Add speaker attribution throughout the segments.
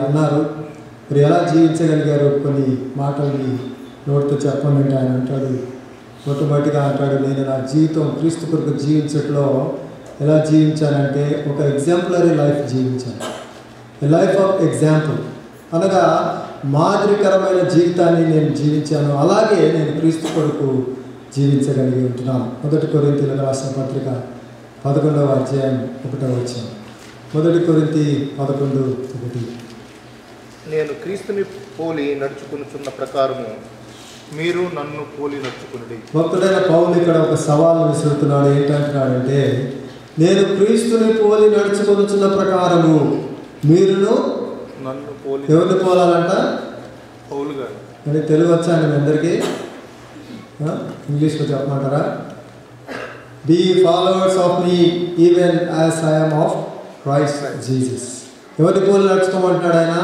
Speaker 1: అన్నారు మరి ఎలా జీవించగలిగారు కొన్ని మాటల్ని నోటితో చెప్పమంటే ఆయన అంటాడు మొట్టమొదటిగా అంటాడు నేను నా జీవితం క్రీస్తు కొరకు జీవించట్లో ఎలా జీవించానంటే ఒక ఎగ్జాంపులరీ లైఫ్ జీవించాను లైఫ్ ఆఫ్ ఎగ్జాంపుల్ అనగా మాదిరికరమైన జీవితాన్ని నేను జీవించాను అలాగే నేను క్రీస్తు కొరకు జీవించగలిగి ఉంటున్నాను మొదటి కొరింతలకు రాసిన పత్రిక పదకొండవ అధ్యాయం ఒకటవ వచ్చాను మొదటి కొరింతి పదకొండు ఒకటి
Speaker 2: నేను క్రీస్తుని పోలి నడుచుకునుచున్న ప్రకారము మీరు నన్ను పోలి నడుచుకునుడి
Speaker 1: భక్తుడైన పౌలు ఇక్కడ ఒక సవాల్ విసురుతున్నాడు ఏంటంటున్నాడంటే నేను క్రీస్తుని పోలి నడుచుకొనుచున్న ప్రకారము మీరును
Speaker 2: నన్ను పోలి
Speaker 1: ఎవరిని పోలాలంట
Speaker 2: పౌలు గారు
Speaker 1: మరి తెలుగు వచ్చా అండి మీ అందరికీ ఆ? ఇంగ్లీష్లో చెప్పమంటారా be followers of me even as I'm of Christ Jesus ఎవరిని పోలి నడుచుకోమంటున్నాడు ఆయన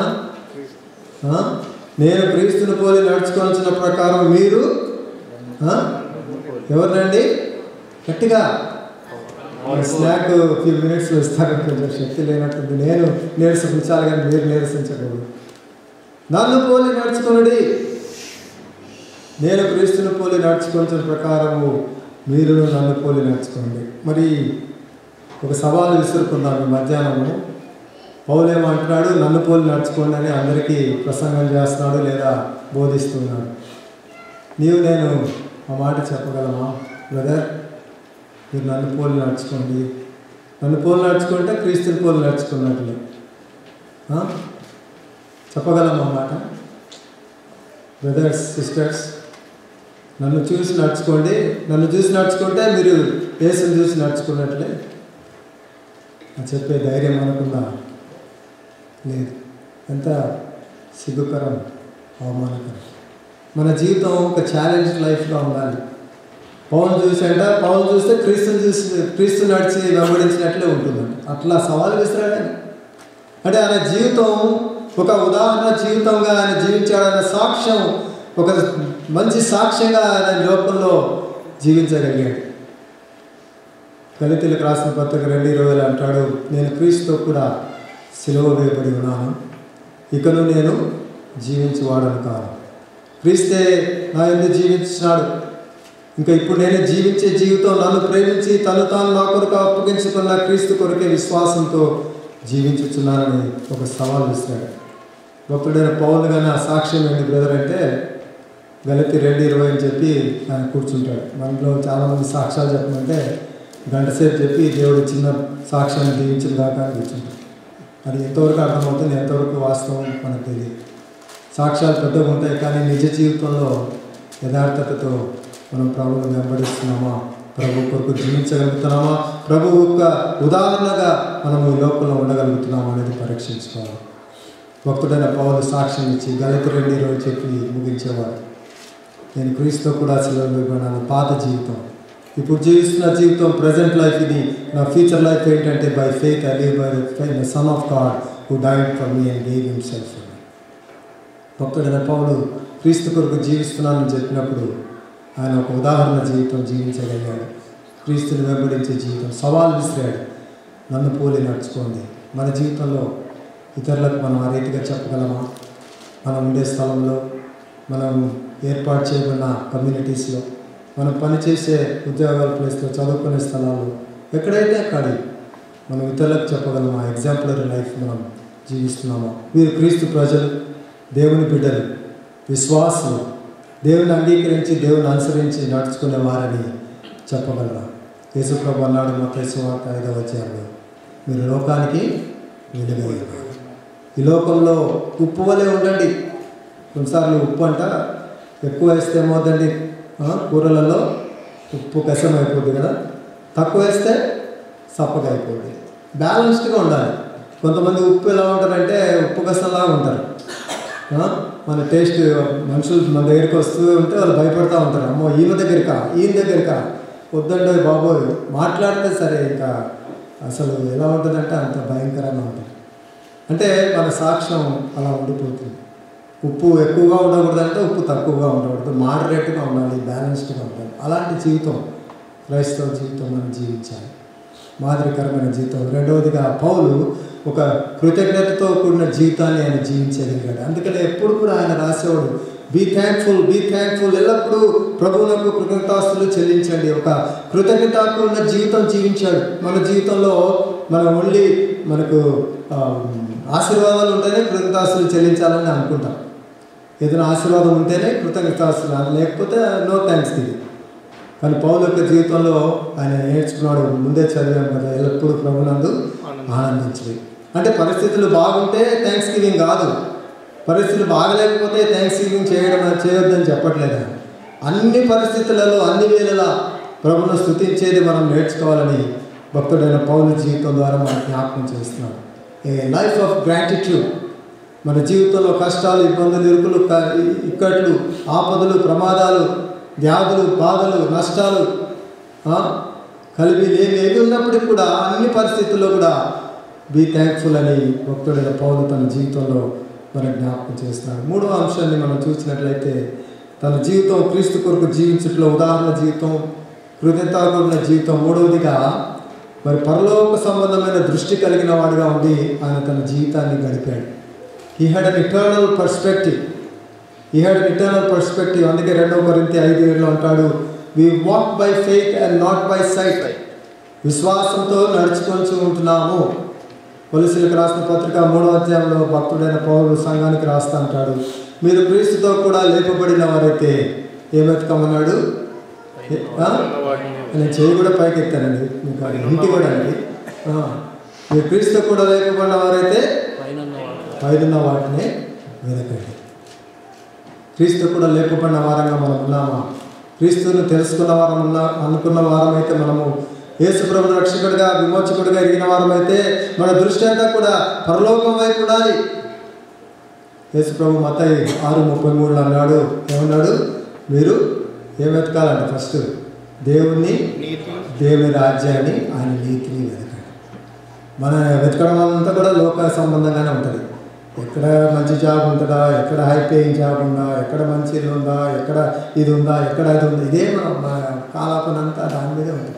Speaker 1: ఆ? నేను క్రీస్తుని పోలి నడుచుకోవాల్సిన ప్రకారం మీరు ఆ? ఎవరినండి గట్టిగా స్నాక్ ఫ్యూ మినిట్స్లో ఇస్తారు కొంచెం శక్తి లేనట్టుంది నేను నీరసించాలి కానీ మీరు నీరసించకూడదు నన్ను పోలి నడుచుకునుడి నేను క్రీస్తుని పోలి నడుచుకోవాల్సిన ప్రకారము మీరు నన్ను పోలి నడుచుకోండి మరి ఒక సవాలు విసురుకుందాం ఈ మధ్యాహ్నము పౌలేమంటున్నాడు నన్ను పోలి నడుచుకోండి అని అందరికీ ప్రసంగం చేస్తున్నాడు లేదా బోధిస్తున్నాడు నీవు నేను ఆ మాట చెప్పగలమా బ్రదర్ మీరు నన్ను పోలి నడుచుకోండి నన్ను పోలి నడుచుకుంటే క్రీస్తుని పోలి నడుచుకున్నట్లే ఆ? చెప్పగలమా మాట బ్రదర్స్ సిస్టర్స్ నన్ను చూసి నడుచుకోండి నన్ను చూసి నడుచుకుంటే మీరు యేసుని చూసి నడుచుకున్నట్లే అని చెప్పే ధైర్యం అనుకుందా లేదు ఎంత సిగ్గుకరం అవమానకరం మన జీవితం ఒక ఛాలెంజ్ లైఫ్గా ఉండాలి పౌన్ చూసి అంట పౌన్ చూస్తే క్రీస్తుని చూసి క్రీస్తు నడిచి వెంబడించినట్లే ఉంటుందంట అట్లా సవాల్ విసిరాడని అంటే ఆయన జీవితం ఒక ఉదాహరణ జీవితంగా ఆయన జీవించాడన్న సాక్ష్యం ఒక మంచి సాక్ష్యంగా ఆయన లోకంలో జీవించగలిగాడు దళితులకు రాసిన పత్రిక రెండు ఇరవైలో అంటాడు నేను క్రీస్తుతో కూడా సిలువ వేయబడి ఉన్నాను ఇకను నేను జీవించేవాడను కాదు క్రీస్తే నా ఎందుకు జీవించినాడు ఇంకా ఇప్పుడు నేను జీవించే జీవితం నన్ను ప్రేమించి తను తాను నా కొరకు అప్పగించుకున్న క్రీస్తు కొరకే విశ్వాసంతో జీవించుచున్నానని ఒక సవాల్ ఇస్తాడు భక్తుడైన పౌలు కానీ ఆ సాక్ష్యం ఏంటి బ్రదర్ అంటే గలతి రెండు ఇరవై అని చెప్పి ఆయన కూర్చుంటాడు మనలో చాలామంది సాక్ష్యాలు చెప్పమంటే గంట సేపు చెప్పి దేవుడు చిన్న సాక్ష్యాన్ని దీవించిన దాకా అని కూర్చుంటాడు అది ఎంతవరకు అర్థమవుతుంది ఎంతవరకు వాస్తవం మనకు తెలియదు సాక్ష్యాలు పెద్దగా ఉంటాయి కానీ నిజ జీవితంలో యథార్థతతో మనం ప్రభువుని వెంబడిస్తున్నామా ప్రభు కొరకు జీవించగలుగుతున్నామా ప్రభు యొక్క ఉదాహరణగా మనం ఈ లోకంలో ఉండగలుగుతున్నామా అనేది పరీక్షించుకోవాలి భక్తుడైన పౌలు సాక్ష్యం ఇచ్చి గలిత రెండు రోజు చెప్పి ముగించేవాడు నేను క్రీస్తు కూడా సెలవు పాత జీవితం ఇప్పుడు జీవిస్తున్న జీవితం ప్రజెంట్ లైఫ్ ఇది నా ఫ్యూచర్ లైఫ్ ఏంటంటే by faith I live by the son of God who died for me and gave himself for me భక్తుడైన పౌలు క్రీస్తు కొరకు జీవిస్తున్నానని చెప్పినప్పుడు ఆయన ఒక ఉదాహరణ జీవితం జీవించగలిగాడు క్రీస్తుని వెంబడించే జీవితం సవాల్ విసిరాడు నన్ను పోలి నడుచుకోండి మన జీవితంలో ఇతరులకు మనం ఆ రీతిగా చెప్పగలమా మనం ఉండే స్థలంలో మనం ఏర్పాటు చేయబడిన కమ్యూనిటీస్లో మనం పనిచేసే ఉద్యోగాల ప్లేస్లో చదువుకునే స్థలాల్లో ఎక్కడైతే అక్కడ మనం ఇతరులకు చెప్పగలమా ఎగ్జాంపులరీ లైఫ్ మనం జీవిస్తున్నామా వీరు క్రీస్తు ప్రజలు దేవుని బిడ్డలు విశ్వాసులు దేవుని అంగీకరించి దేవుని అనుసరించి నడుచుకునే వారని చెప్పగలరా యేసుప్రభు అన్నాడు మా వార్త ఐదవ అధ్యాయంలో మీరు లోకానికి వెలుగై ఉన్నారు. ఈ లోకంలో ఉప్పు వలె ఉండండి కొన్నిసార్లు ఉప్పు అంట ఎక్కువ వేస్తే ఏమవుతుందండి ఆ, కూరలలో ఉప్పు కషం అయిపోద్ది కదా తక్కువ వేస్తే సప్పగా అయిపోద్ది బ్యాలెన్స్డ్గా ఉండాలి కొంతమంది ఉప్పు ఎలా ఉంటారంటే ఉప్పు కసంలాగా ఉంటారు ఆ, మన టేస్ట్ మనుషులు మన దగ్గరికి వస్తూ ఉంటే వాళ్ళు భయపడతా ఉంటారు అమ్మో ఈయన దగ్గరికా ఈయన దగ్గరికా వద్దండి బాబోయ్ మాట్లాడితే సరే ఇంకా అసలు ఎలా ఉంటుందంటే అంత భయంకరంగా ఉంటుంది అంటే మన సాక్ష్యం అలా ఉండిపోతుంది ఉప్పు ఎక్కువగా ఉండకూడదంటే ఉప్పు తక్కువగా ఉండకూడదు మోడరేట్గా ఉండాలి బ్యాలెన్స్డ్గా ఉండాలి అలాంటి జీవితం క్రైస్తవ జీవితం మనం జీవించాలి మాదిరికరమైన జీవితం రెండవదిగా పౌలు ఒక కృతజ్ఞతతో కూడిన జీవితాన్ని ఆయన జీవించగలిగాడు అందుకని ఎప్పుడు కూడా ఆయన రాసేవాడు బీ థ్యాంక్ఫుల్ బీ థ్యాంక్ఫుల్ ఎల్లప్పుడూ ప్రభువులకు కృతజ్ఞతాస్తులు చెల్లించండి ఒక కృతజ్ఞతకు ఉన్న జీవితం జీవించాడు మన జీవితంలో మనం ఓన్లీ మనకు ఆ, ఆశీర్వాదాలు ఉంటేనే కృతజ్ఞతాస్తులు చెల్లించాలని అనుకుంటాం ఏదైనా ఆశీర్వాదం ఉంటేనే కృతజ్ఞతాస్తులు లేకపోతే నో థ్యాంక్స్ ఇది కానీ పౌలు యొక్క జీవితంలో ఆయన నేర్చుకున్నాడు ముందే చదివాం కదా ఎల్లప్పుడూ ప్రభునందు ఆనందించదు అంటే పరిస్థితులు బాగుంటే థ్యాంక్స్ గివింగ్ కాదు పరిస్థితులు బాగలేకపోతే థ్యాంక్స్ గివింగ్ చేయడం చేయొద్దని చెప్పట్లేదు ఆయన. అన్ని పరిస్థితులలో అన్ని వేళలా ప్రభును స్థుతించేది మనం నేర్చుకోవాలని భక్తుడైన పౌలు జీవితం ద్వారా మనం జ్ఞాపకం చేస్తున్నాడు ఏ లైఫ్ ఆఫ్ గ్రాటిట్యూడ్ మన జీవితంలో కష్టాలు ఇబ్బందులు ఇరుకులు క- ఇక్కట్లు ఆపదలు ప్రమాదాలు వ్యాధులు బాధలు నష్టాలు ఆ, కలిపి లేని ఏవి ఉన్నప్పటికీ కూడా అన్ని పరిస్థితుల్లో కూడా బీ థ్యాంక్ఫుల్ అని భక్తుడైన పౌలు తన జీవితంలో మన జ్ఞాపకం చేస్తున్నాడు మూడవ అంశాన్ని మనం చూసినట్లయితే తన జీవితం క్రీస్తు కొరకు జీవించట్లో ఉదాహరణ జీవితం కృతజ్ఞతాకున్న జీవితం మూడవదిగా మరి పరలోక సంబంధమైన దృష్టి కలిగిన వాడిగా ఉండి ఆయన తన జీవితాన్ని గడిపాడు he had an eternal perspective he had eternal perspective అందుకే రెండవ కొరింతి ఐదు ఏళ్ళు అంటాడు we walk by faith and not by sight విశ్వాసంతో నడుచుకొని ఉంటున్నాము పోలీసులకు రాసిన పత్రిక మూడవ అధ్యాయంలో భక్తుడైన పౌరులు సంఘానికి రాస్తా అంటాడు మీరు క్రీస్తుతో కూడా లేపబడిన వారైతే ఏమెత్తుకోమన్నాడు ఆ? నేను చేయి కూడా పైకి ఎత్తానండి మీకు అది ఇంటి కూడా అండి ఆ. మీరు క్రీస్తుతో కూడా లేపబడిన వారైతే పైన వాటిని వెదకండి క్రీస్తు కూడా లేపబడిన వారంగా మనం ఉన్నామా క్రీస్తుని తెలుసుకున్న వారం ఉన్నా అనుకున్న వారం అయితే మనము యేసు ప్రభు రక్షకుడిగా విమోచకుడిగా ఎరిగిన వారం అయితే మన దృష్టి అంతా కూడా పరలోకం వైపు ఉండాలి యేసు ప్రభు మతయి ఆరు ముప్పై మూడులో అన్నాడు ఏమన్నాడు మీరు ఏం వెతకాలంట ఫస్ట్ దేవుణ్ణి
Speaker 2: నీతి
Speaker 1: దేవుని రాజ్యాన్ని ఆయన నీతిని వెతకండి మన వెతకడం అంతా కూడా లోక సంబంధంగానే ఉంటుంది ఎక్కడ మంచి జాబ్ ఉంటుందా ఎక్కడ హై పేయింగ్ జాబ్ ఉందా ఎక్కడ మంచి ఇల్లు ఉందా ఎక్కడ ఇది ఉందా ఎక్కడ అది ఉందా ఇదే మన మన కాలాపనంతా దాని మీదే ఉంటుంది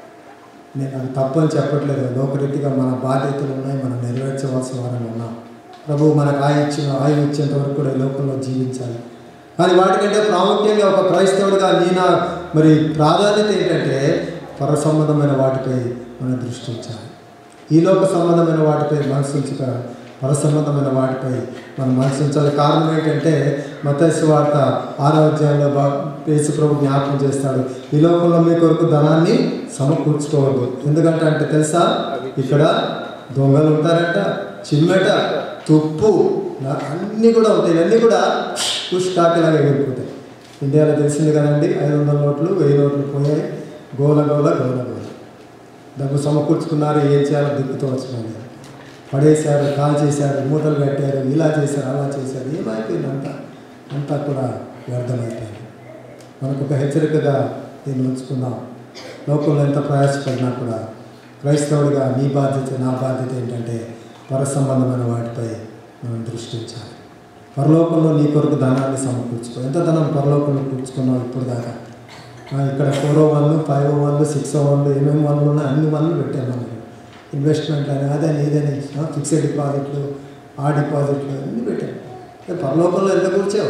Speaker 1: నేను అది తప్పు అని చెప్పట్లేదు లోకరీతిగా మన బాధ్యతలు ఉన్నాయి మనం నెరవేర్చవలసిన వారం ఉన్నాం ప్రభు మనకు ఆయ ఇచ్చిన ఆయువు ఇచ్చేంత వరకు కూడా ఈ లోకంలో జీవించాలి కానీ వాటికంటే ప్రాముఖ్యంగా ఒక క్రైస్తవుడిగా నీ నా మరి ప్రాధాన్యత ఏంటంటే పర సంబంధమైన వాటిపై మనం దృష్టి ఉంచాలి ఈ లోక సంబంధమైన వాటిపై మనసు ఉంచుక పర సంబంధమైన వాటిపై మనం మనసు ఉంచాలి కారణం ఏంటంటే మతస్సు వార్త ఆరో అధ్యాయంలో బా యేసు ప్రభు జ్ఞాపకం చేస్తాడు ఈ లోకంలో మీ కొరకు ధనాన్ని సమకూర్చుకోవద్దు ఎందుకంటే అంటే తెలుసా ఇక్కడ దొంగలు ఉంటారంట చిమ్మెట తుప్పు నా- అన్నీ కూడా ఉంటాయి ఇవన్నీ కూడా పుష్ కాకిలాగా ఎగిరిపోతాయి ఇండియాలో తెలిసింది కదండి ఐదు వందల నోట్లు వెయ్యి నోట్లు పోయాయి గోల గోల గోల గోల డబ్బు సమకూర్చుకున్నారు ఏం చేయాలో దిక్కుతో వచ్చినారు పడేశారు కాల్ చేశారు మూటలు కట్టారు ఇలా చేశారు అలా చేశారు ఏమైపోయింది అంతా అంతా కూడా వ్యర్థమైపోయింది మనకు ఒక హెచ్చరికగా దీన్ని ఉంచుకుందాం లోకంలో ఎంత ప్రయాసపడినా కూడా క్రైస్తవుడిగా నీ బాధ్యత నా బాధ్యత ఏంటంటే పర సంబంధమైన వాటిపై మనం దృష్టించాలి పరలోకంలో నీ కొరకు ధనాన్ని సమకూర్చుకో ఎంత ధనం పరలోకంలో కూర్చుకున్నావు ఇప్పుడు దాకా ఆ, ఇక్కడ four O one five O one six O one ఏమేమి వన్లు ఉన్నాయి అన్ని వన్లు పెట్టాను మనకి ఇన్వెస్ట్మెంట్ అని అదని ఇదని ఫిక్స్డ్ డిపాజిట్లు ఆ డిపాజిట్లు అన్నీ పెట్టాను ఏ పరలోకంలో ఎంత కూర్చావు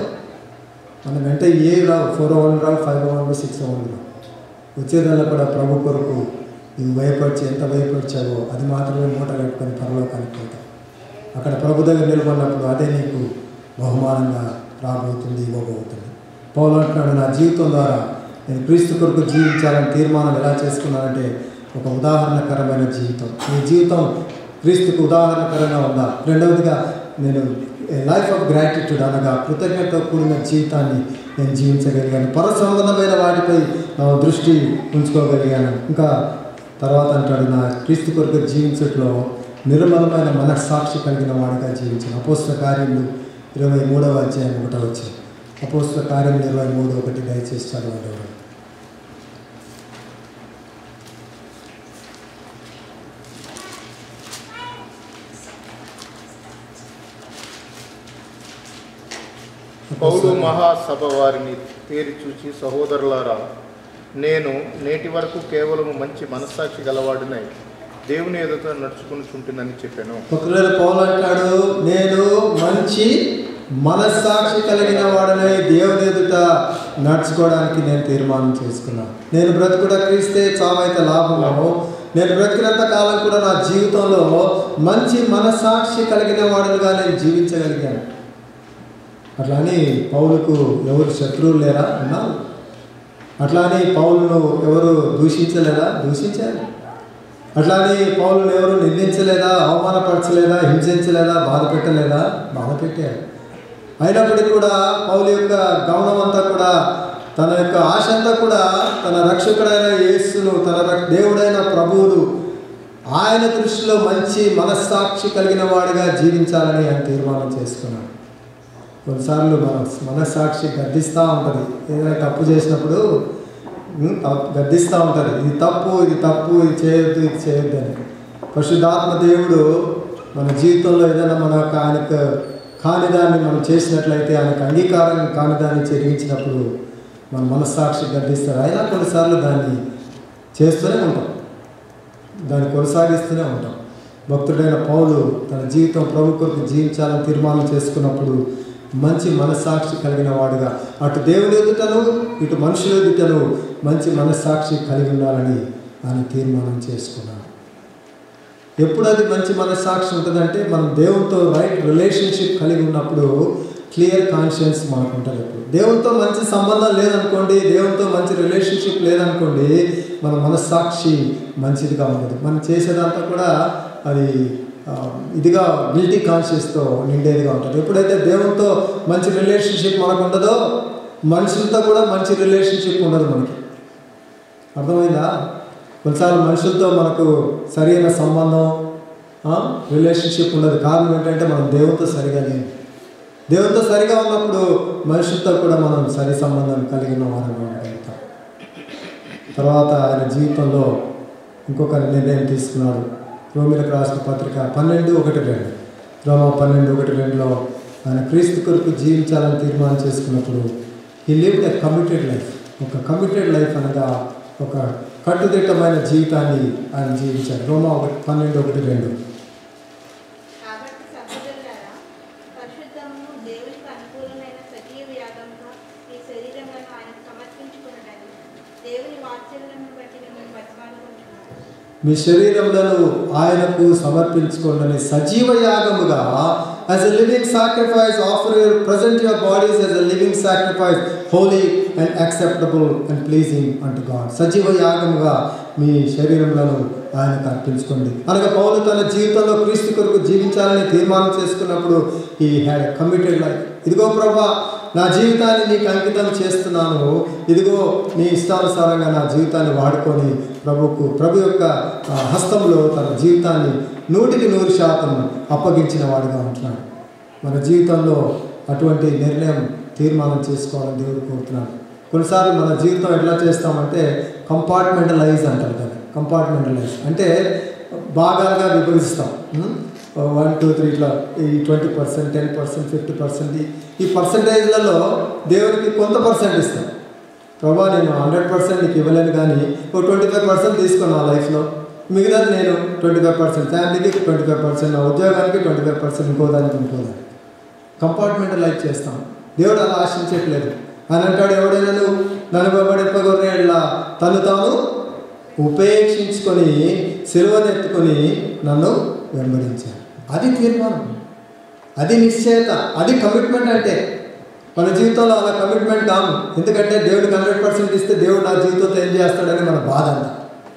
Speaker 1: మన వెంట ఏ రావు ఫోర్ ఓ వన్ రావు five O one six O one రావు వచ్చేదల్లా కూడా ప్రభు కొరకు నీవు భయపరిచి ఎంత భయపరిచావో అది మాత్రమే మూట కట్టుకొని పరలోకానికి పోతావు అక్కడ ప్రభు దగ్గర నిలబడినప్పుడు అదే నీకు బహుమానంగా రాబోతుంది ఇవ్వబోతుంది పౌలు అంటున్నాడు నా జీవితం ద్వారా నేను క్రీస్తు కొరకు జీవించాలని తీర్మానం ఎలా చేసుకున్నానంటే ఒక ఉదాహరణకరమైన జీవితం నీ జీవితం క్రీస్తుకు ఉదాహరణకరంగా ఉందా రెండవదిగా నేను లైఫ్ ఆఫ్ గ్రాటిట్యూడ్ అనగా కృతజ్ఞతతో కూడిన జీవితాన్ని నేను జీవించగలిగాను పర సంబంధమైన వాటిపై నా దృష్టి ఉంచుకోగలిగాను ఇంకా తర్వాత అంటాడు నా క్రీస్తు కొరకు జీవించట్లో నిర్మలమైన మనస్సాక్షి కలిగిన వాడిగా జీవించాను అపోస్త కార్యములు ఇరవై మూడవ అధ్యాయం ఒకటో వచ్చి అపోస్త కార్యములు ఇరవై మూడు ఒకటి దయచేసి చదవండి ఎవరు.
Speaker 2: పౌలు మహాసభ వారిని తేరి చూచి సహోదరులారా నేను నేటి వరకు కేవలం మంచి మనస్సాక్షి గలవాడినై దేవుని ఎదుట నడుచుకుని చుంటుందని చెప్పాను
Speaker 1: ఒకవేళ పౌలు అంటాడు నేను మంచి మనస్సాక్షి కలిగిన వాడనై దేవుని ఎదుట నడుచుకోవడానికి నేను తీర్మానం చేసుకున్నాను నేను బ్రతుకుడ క్రీస్తే చావైతే లాభము నేను బ్రతికినంత కాలం కూడా నా జీవితంలో మంచి మనస్సాక్షి కలిగిన వాడుగా నేను జీవించగలిగాను అట్లా అని పౌలుకు ఎవరు శత్రువులు లేరా ఉన్నారు అట్లా అని పౌలును ఎవరు దూషించలేదా దూషించారు అట్లానే పౌలను ఎవరు నిందించలేదా అవమానపరచలేదా హింసించలేదా బాధ పెట్టలేదా బాధ పెట్టారు అయినప్పటికీ కూడా పౌలు యొక్క గమనం అంతా కూడా తన యొక్క ఆశ అంతా కూడా తన రక్షకుడైన యేసును తన రక్- దేవుడైన ప్రభువును ఆయన దృష్టిలో మంచి మనస్సాక్షి కలిగిన వాడిగా జీవించాలని ఆయన తీర్మానం చేసుకున్నాడు కొన్నిసార్లు మన మనస్సాక్షి గద్దిస్తూ ఉంటుంది ఏదైనా తప్పు చేసినప్పుడు ఉమ్, తప్పు గద్దిస్తూ ఉంటుంది ఇది తప్పు ఇది తప్పు ఇది చేయొద్దు ఇది చేయొద్దు అని పరిశుద్ధాత్మ దేవుడు మన జీవితంలో ఏదైనా మన యొక్క ఆయనకు కాని దాన్ని మనం చేసినట్లయితే ఆయనకు అంగీకారం కాని దాన్ని జరిగించినప్పుడు మన మనస్సాక్షి గద్దిస్తారు అయినా కొన్నిసార్లు దాన్ని చేస్తూనే ఉంటాం దాన్ని కొనసాగిస్తూనే ఉంటాం భక్తుడైన పౌలు తన జీవితం ప్రభు కొరకు జీవించాలని తీర్మానం చేసుకున్నప్పుడు మంచి మనస్సాక్షి కలిగిన వాడుగా అటు దేవుని ఎదుటను ఇటు మనుషుల ఎదుటను మంచి మనస్సాక్షి కలిగి ఉండాలని ఆయన తీర్మానం చేసుకున్నాడు ఎప్పుడు అది మంచి మనస్సాక్షి ఉంటుందంటే మనం దేవునితో రైట్ రిలేషన్షిప్ కలిగి ఉన్నప్పుడు క్లియర్ కాన్షియన్స్ మనకు ఉంటుంది ఎప్పుడు దేవునితో మంచి సంబంధం లేదనుకోండి దేవునితో మంచి రిలేషన్షిప్ లేదనుకోండి మన మనస్సాక్షి మంచిదిగా ఉండదు మనం చేసేదంతా కూడా అది ఆ, ఇదిగా గిల్టీ కాన్షియస్తో నిండేదిగా ఉంటుంది ఎప్పుడైతే దేవునితో మంచి రిలేషన్షిప్ మనకు ఉండదో మనుషులతో కూడా మంచి రిలేషన్షిప్ ఉండదు మనకి అర్థమైందా కొన్నిసార్లు మనుషులతో మనకు సరైన సంబంధం రిలేషన్షిప్ ఉండదు కారణం ఏంటంటే మనం దేవునితో సరిగా లేము దేవునితో సరిగా ఉన్నప్పుడు మనుషులతో కూడా మనం సరి సంబంధం కలిగిన వారంగా ఉండగలుగుతాం తర్వాత ఆయన జీవితంలో ఇంకొక నిర్ణయం తీసుకున్నాడు రోమిలకు రాసిన పత్రిక పన్నెండు ఒకటి రెండు రోమ పన్నెండు ఒకటి రెండులో ఆయన క్రీస్తు కొరకు జీవించాలని తీర్మానం చేసుకున్నప్పుడు he lived a committed life ఒక కమిటెడ్ లైఫ్ అనగా ఒక కట్టుదిట్టమైన జీవితాన్ని ఆయన జీవించాడు రోమా ఒకటి పన్నెండు ఒకటి రెండు
Speaker 3: కాబట్టి సహోదరులారా పరిశుద్ధమును దేవునికి అనుకూలమైన సజీవ యాగంగా ఈ శరీరములను ఆయన సమర్పించుకున్నదని దేవుని వాత్సల్యమును బట్టి మిమ్మల్ని బతిమాలుకుంటున్నాను
Speaker 1: మీ శరీరములను ఆయనకు సమర్పించుకోండి సజీవ యాగముగా as a living sacrifice offer your present your bodies as a living sacrifice holy and acceptable and pleasing unto God సజీవ యాగముగా మీ శరీరములను ఆయనకు అర్పించుకోండి అనగా పౌలు తన జీవితంలో క్రీస్తు కొరకు జీవించాలని తీర్మానం చేసుకున్నప్పుడు ఈ హ్యాడ్ కమిటెడ్ లైఫ్ ఇదిగో ప్రభా నా జీవితాన్ని నీకు అంకితం చేస్తున్నాను ఇదిగో నీ ఇష్టానుసారంగా నా జీవితాన్ని వాడుకొని ప్రభుకు ప్రభు యొక్క ఆ, హస్తంలో తన జీవితాన్ని నూటికి నూరు శాతం అప్పగించిన వాడిగా ఉంటున్నాడు మన జీవితంలో అటువంటి నిర్ణయం తీర్మానం చేసుకోవాలని దేవుడు కోరుతున్నాడు కొన్నిసార్లు మన జీవితం ఎట్లా చేస్తామంటే కంపార్ట్మెంటలైజ్ అంటారు దాన్ని కంపార్ట్మెంటలైజ్ అంటే భాగాలుగా విభజిస్తాం వన్ టూ త్రీ ఇట్లా ఈ twenty percent ten percent fifty percent ఈ పర్సంటేజ్లలో దేవునికి కొంత పర్సెంట్ ఇస్తాం ప్రభా నేను హండ్రెడ్ పర్సెంట్ నీకు ఇవ్వలేను కానీ ఓ ట్వంటీ ఫైవ్ పర్సెంట్ తీసుకున్నా లైఫ్లో మిగతాది నేను ట్వంటీ ఫైవ్ పర్సెంట్ ఫ్యామిలీకి ట్వంటీ ఫైవ్ పర్సెంట్ నా ఉద్యోగానికి ట్వంటీ ఫైవ్ పర్సెంట్ ఇంకో దానికి ఇంకో దానికి కంపార్ట్మెంటలైజ్ చేస్తాం దేవుడు అలా ఆశించట్లేదు అని అంటాడు ఎవడైనా నువ్వు నన్ను వెంబడింపగొర్రేళ్ళ తను తాను ఉపేక్షించుకొని సిలువనెత్తుకొని నన్ను వెంబడించాడు అది తీర్మానం అది నిశ్చయత అది కమిట్మెంట్ అంటే మన జీవితంలో అలా కమిట్మెంట్ కాము ఎందుకంటే దేవుడికి హండ్రెడ్ పర్సెంట్ ఇస్తే దేవుడు నా జీవితంతో ఏం చేస్తాడని మన బాధ అంట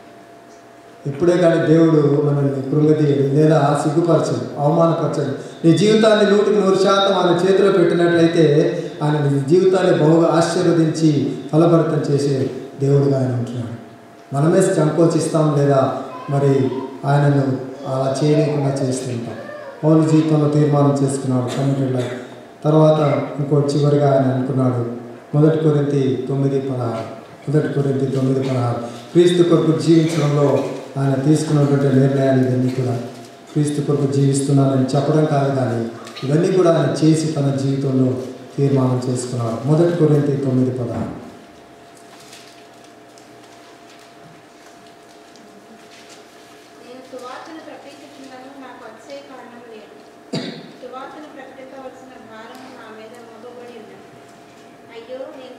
Speaker 1: ఇప్పుడే కానీ దేవుడు మనల్ని కృంగతీయడు లేదా సిగ్గుపరచడు అవమానపరచడు నీ జీవితాన్ని నూటికి నూరు శాతం ఆయన చేతిలో పెట్టినట్లయితే ఆయన నీ జీవితాన్ని బహుగా ఆశీర్వదించి ఫలభరితం చేసే దేవుడుగా ఆయన ఉంటున్నాడు మనమే సంకోచిస్తాం లేదా మరి ఆయనను అలా చేయలేకుండా చేస్తుంటాం పౌరు జీవితంలో తీర్మానం చేసుకున్నాడు కమిటెడ్ లైఫ్ తర్వాత ఇంకో చివరిగా ఆయన అనుకున్నాడు మొదటి కొరింతి తొమ్మిది పదహారు మొదటి కొరింతి తొమ్మిది పదహారు క్రీస్తు కొరకు జీవించడంలో ఆయన తీసుకున్నటువంటి నిర్ణయాలు ఇవన్నీ కూడా క్రీస్తు కొరకు జీవిస్తున్నానని చెప్పడం కాదు కానీ ఇవన్నీ కూడా ఆయన చేసి తన జీవితంలో తీర్మానం చేసుకున్నాడు మొదటి కొరింతి తొమ్మిది పదహారు
Speaker 3: నేను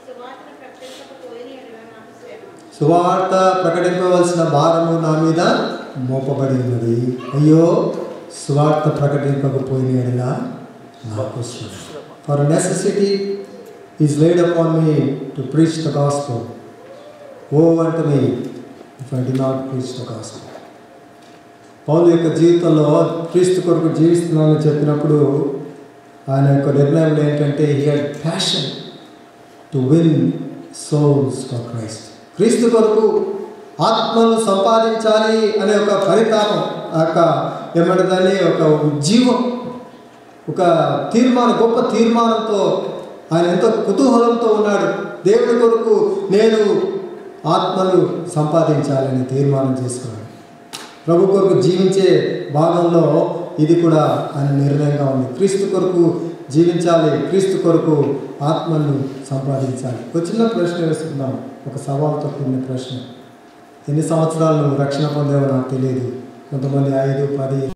Speaker 3: సువార్తను ప్రకటించకపోయిన ఎడల నాకు శ్రమ
Speaker 1: సువార్త ప్రకటింపవలసిన భారము నా మీద మోపబడి ఉన్నది అయ్యో సువార్త ప్రకటింపకపోయిన ఎడల నాకు for necessity is laid upon me to preach the gospel woe unto me if I do not preach the gospel పౌలు యొక్క జీవితంలో క్రీస్తు కొరకు జీవిస్తున్నానని చెప్పినప్పుడు ఆయన యొక్క నిర్ణయం ఏంటంటే he had passion to win souls for Christ క్రీస్తు కొరకు ఆత్మను సంపాదించాలి అనే ఒక పరితాపం ఆ యొక్క ఏమంటుందని ఒక ఉజ్జీవం ఒక తీర్మానం గొప్ప తీర్మానంతో ఆయన ఎంతో కుతూహలంతో ఉన్నాడు దేవుడి కొరకు నేను ఆత్మను సంపాదించాలని తీర్మానం చేసుకున్నాడు ప్రభు కొరకు జీవించే భాగంలో ఇది కూడా ఆయన నిర్ణయంగా ఉంది క్రీస్తు కొరకు జీవించాలి క్రీస్తు కొరకు ఆత్మను సంపాదించాలి ఒక చిన్న ప్రశ్న వేసుకుందాం ఒక సవాల్తో కూడిన ప్రశ్న ఎన్ని సంవత్సరాలు నువ్వు రక్షణ పొందావో నాకు తెలియదు కొంతమంది ఐదు పది